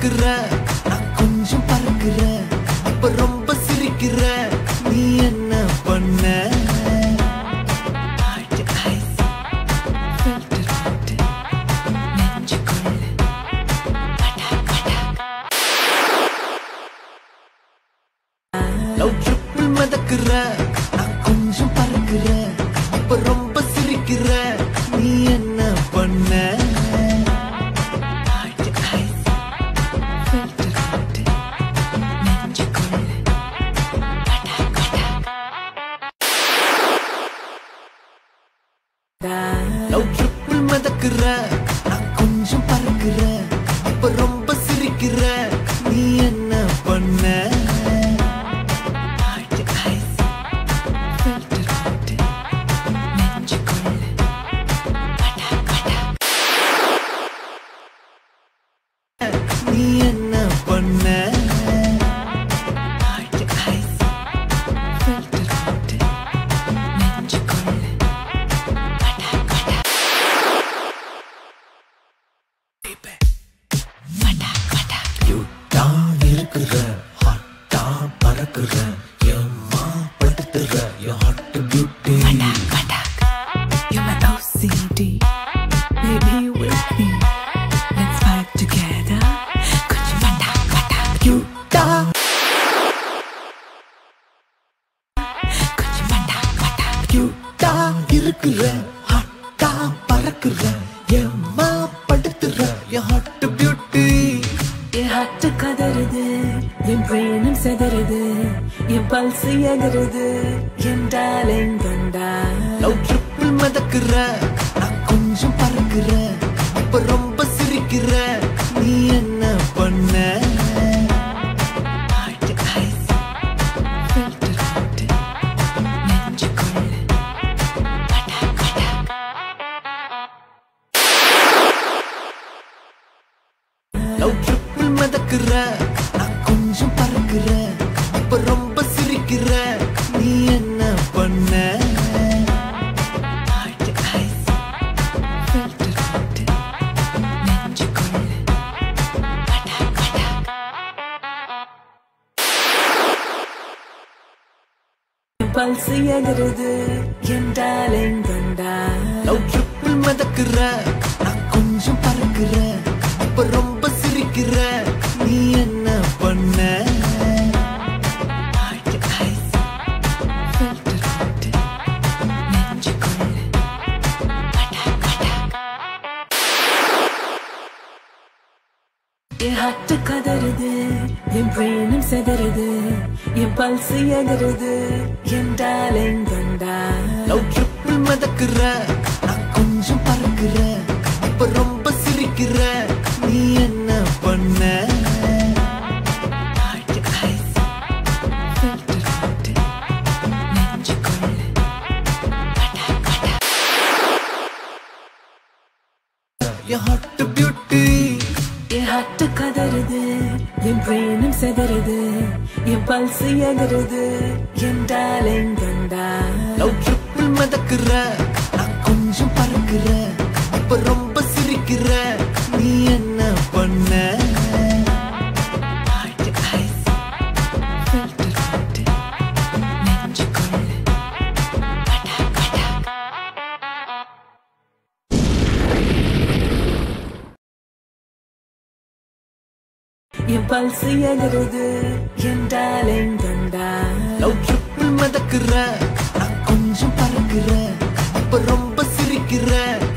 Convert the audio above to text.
மிதக்குற நான் கொஞ்சம் பறக்குற இப்ப ரொம்ப சிரிக்கிற நீ என்ன பண்ண லவ் ட்ரிப்பிள் மிதக்குற நான் கொஞ்சம் பறக்குற இப்ப ரொம்ப சிரிக்கிற நீ என்ன பண்ண லவ் ட்ரிப்பிள் மிதக்குற நான் கொஞ்சம் பறக்குற இப்ப ரொம்ப சிரிக்கிற நீ என்ன பண்ண நீ என்ன பண்ண யூட்டா இருக்கிற ஹாட்டா பறக்குற ஏம்மா படுத்துற என் hot beauty You're my OCD, baby with me. Let's fight together. Could you pata pata? யூட்டா Could you pata pata? யூட்டா இருக்கிற ஹாட்டா பறக்குற ஏம்மா படுத்துற என் ஹாட் பியூட்டி என் ஹார்ட் கதறுது என் பிரெயினும் செதறுது என் பல்ஸ் எகருது என் டாலிங் கண்டா லவ் ட்ரிப்பிள் மிதக்குற நான் கொஞ்சம் பறக்குற இப்ப ரொம்ப சிரிக்கிற நீ என்ன பண்ண லவ் ட்ரிப்பிள் மிதக்குற நான் கொஞ்சம் பறக்குற இப்ப ரொம்ப சிரிக்கிற நீ என்ன பண்ண பல்ஸ் எகருது என் டாலிங் கண்டா லவ் ட்ரிப்பிள் மிதக்குற நான் கொஞ்சம் பறக்குற இப்ப ரொம்ப சிரிக்கிற நீ என்ன பண்ண என் ஹார்ட் கதறுது என் பிரெயினும் செதறுது என் பல்ஸ் எகருது என் டாலிங் கண்டா லவ் ட்ரிப்பிள் மிதக்குற நான் கொஞ்சம் பறக்குற இப்ப ரொம்ப சிரிக்கிற நீ என்ன பண்ண என் ஹாட் பியூட்டி என் ஹார்ட் கதறுது என் பிரெயினும் செதறுது என் பல்ஸ் எகருது என் டாலிங் கண்டா லவ் ட்ரிப்பிள் மிதக்குற நான் கொஞ்சம் பறக்குற இப்ப ரொம்ப சிரிக்கிற நீ என்ன பண்ண என் பல்ஸ் எகருது என் டாலிங் கண்டா லவ் ட்ரிப்பிள் மிதக்குற நான் கொஞ்சம் பறக்குற இப்ப ரொம்ப சிரிக்கிற